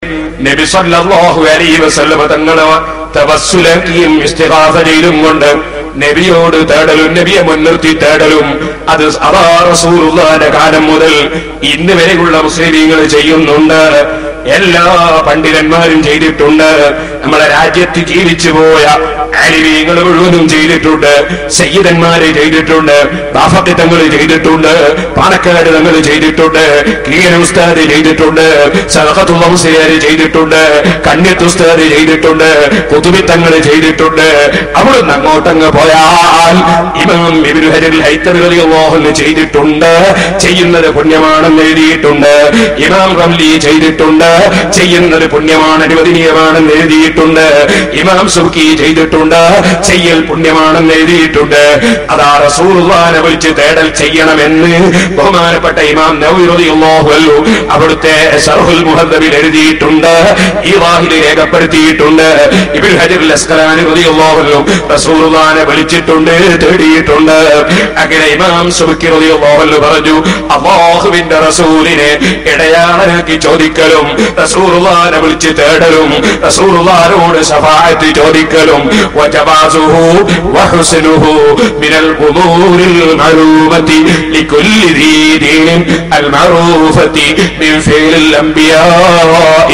നബി സല്ലല്ലാഹു അലൈഹി വസല്ലമ തങ്ങളെ തവസ്സുലക്കിയും ഇസ്തിഗാസ ചെയ്തും കൊണ്ട് നബിയോട് തേടലും നബിയെ മുൻനിർത്തി തേടലും അത് അതാ റസൂലുള്ളാന്റെ കാലം മുതൽ ഇന്ന് വരെയുള്ള മുസ്ലിമീങ്ങൾ ചെയ്യുന്നുണ്ട് എല്ലാ പണ്ഡിതന്മാരും ചെയ്തിട്ടുണ്ട് നമ്മളെ രാജ്യത്ത് ജീവിച്ചു പോയ ആലിമീങ്ങൾ മുഴുവനും ചെയ്തിട്ടുണ്ട് സയ്യിദന്മാര് ചെയ്തിട്ടുണ്ട് ബാഫക്കി തങ്ങൾ ചെയ്തിട്ടുണ്ട് പാണക്കാട് തങ്ങൾ ചെയ്തിട്ടുണ്ട് കീഴ ഉസ്താദ് ചെയ്തിട്ടുണ്ട് സഹത്തുള്ള മുസ്ലിയാര് ചെയ്തിട്ടുണ്ട് കണ്യത്ത് ഉസ്താദ് ചെയ്തിട്ടുണ്ട് കുതുബി തങ്ങൾ ചെയ്തിട്ടുണ്ട് അവിടുന്ന് അങ്ങോട്ടങ്ങ് പോയാൽ ഇമാം ഇബ്നു ഹജറുൽ ഹൈത്തമി റളിയല്ലാഹു അൻഹു ചെയ്തിട്ടുണ്ട് ചെയ്യുന്നത് പുണ്യമാണെന്ന് എഴുതിയിട്ടുണ്ട് ഇമാം റംലി ചെയ്തിട്ടുണ്ട് ചെയ്യുന്നത് പുണ്യമാണ് അനുവദനീയമാണെന്ന് എഴുതിയിട്ടുണ്ട് ഇമാം സുർക്കി ചെയ്തിട്ടുണ്ട് ചെയ്യൽ പുണ്യമാണെന്ന് എഴുതിയിട്ടുണ്ട് അതാ റസൂലുള്ളാഹിനെ വിളിച്ച് തേടൽ ചെയ്യണമെന്ന് ബഹുമാനപ്പെട്ട ഇമാം നവവി റളിയല്ലാഹു അൻഹു അവിടുത്തെ ശർഹുൽ മുഹദ്ദബിൽ എഴുതിയിട്ടുണ്ട് ഈ വാഹിൽ രേഖപ്പെടുത്തിയിട്ടുണ്ട് ഇബ്നു ഹജറുൽ അസ്ഖലാനി റളിയല്ലാഹു അൻഹു റസൂലുള്ളാഹിനെ വിളിച്ചിട്ടുണ്ട് തേടിയിട്ടുണ്ട് അങ്ങനെ ഇമാം സുബക്കി റളിയല്ലാഹു അൻഹു പറഞ്ഞു അല്ലാഹുവിന്റെ റസൂലിനെ ഇടയാളനാക്കി ചോദിക്കലും റസൂലുള്ളാഹിനെ വിളിച്ച് തേടലും റസൂലുള്ളാഹിനോട് ശഫാഅത്ത് ചോദിക്കലും വജവാസുഹു വഹുസ്നുഹു മിനൽ ഉമൂരിൽ മഅലൂമത്തി ലികുല്ലി ذي دين المعروفة من فعل الأنبياء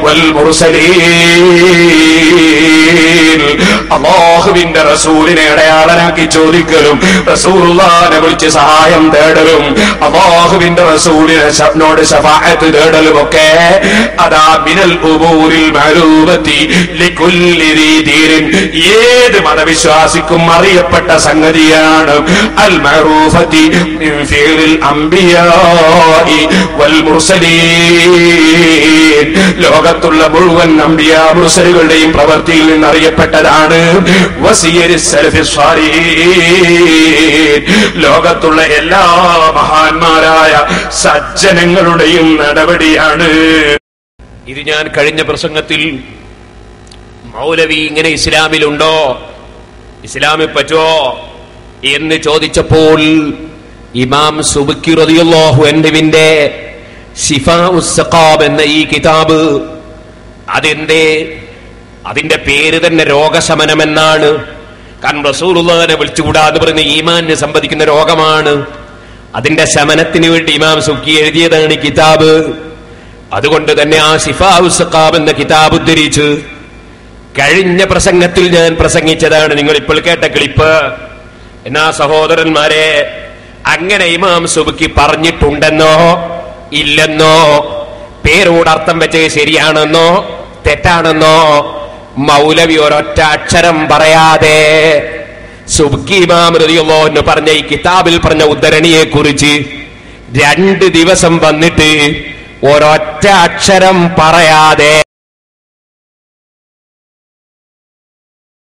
والمرسلين അള്ളാഹുവിന്റെ റസൂലിനെ അടയാളനാക്കി ചോദിക്കലും റസൂലുള്ളാഹിനെ വിളിച്ച് സഹായം തേടലും അള്ളാഹുവിന്റെ റസൂലിനെ ശബ്നോട് ശഫാഅത്ത് തേടലും ഒക്കെ അതാ മിനൽ ഉമൂരിൽ മഅലൂമത്തി ലികുല്ലി ذي دين ഏത് മതവിശ്വാസിക്കും അറിയപ്പെട്ട സംഗതിയാണ് അൽ മഅറൂഫത്തി മിൻ ഫിഅലിൽ അംബിയാഇ വൽ മുർസലീൻ ലോകത്തുള്ള മുഴുവൻ അംബിയ മുർസലുകളുടെയും പ്രവൃത്തിയിൽ നിന്ന് അറിയപ്പെട്ടതാണ് വസിയരി സലഫി സ്വാലീൻ ലോകത്തുള്ള എല്ലാ മഹാന്മാരായ സജ്ജനങ്ങളുടെയും നടപടിയാണ് ഇത് ഞാൻ കഴിഞ്ഞ പ്രസംഗത്തിൽ മൗലവി ഇങ്ങനെ ഇസ്ലാമിലുണ്ടോ ഇസ്ലാമിൽ പറ്റോ എന്ന് ചോദിച്ചപ്പോൾ ഇമാം സുബുക്കി റളിയല്ലാഹു അൻഹുവിന്റെ ശിഫാ ഉസ്സഖാബ് എന്ന ഈ കിതാബ് അതിന്റെ അതിന്റെ പേര് തന്നെ രോഗശമനമെന്നാണ് കാരണം റസൂലുള്ളാഹിനെ വിളിച്ചുകൂടാ എന്ന് പറയുന്ന ഈമാനിനെ സംബന്ധിക്കുന്ന രോഗമാണ് അതിന്റെ ശമനത്തിന് വേണ്ടി ഇമാം സുക്കി എഴുതിയതാണ് ഈ കിതാബ് അതുകൊണ്ട് തന്നെ ആ ശിഫാ ഉസ്സഖാബ് എന്ന കിതാബ് ഉദ്ധരിച്ച് കഴിഞ്ഞ പ്രസംഗത്തിൽ ഞാൻ പ്രസംഗിച്ചതാണ് നിങ്ങൾ ഇപ്പോൾ കേട്ട ക്ലിപ്പ് എന്നാ സഹോദരന്മാരെ അങ്ങനെ ഇമാം സുബുക്കി പറഞ്ഞിട്ടുണ്ടെന്നോ ഇല്ലെന്നോ പേരോട് അർത്ഥം വെച്ചത് ശരിയാണെന്നോ തെറ്റാണെന്നോ മൗലവി ഒരൊറ്റ അക്ഷരം പറയാതെ സുബ്കി ഇമാം റളിയല്ലാഹു അൻഹു പറഞ്ഞ ഈ കിതാബിൽ പറഞ്ഞ ഉദ്ധരണിയെ കുറിച്ച് രണ്ട് ദിവസം വന്നിട്ട് ഒരൊറ്റ അക്ഷരം പറയാതെ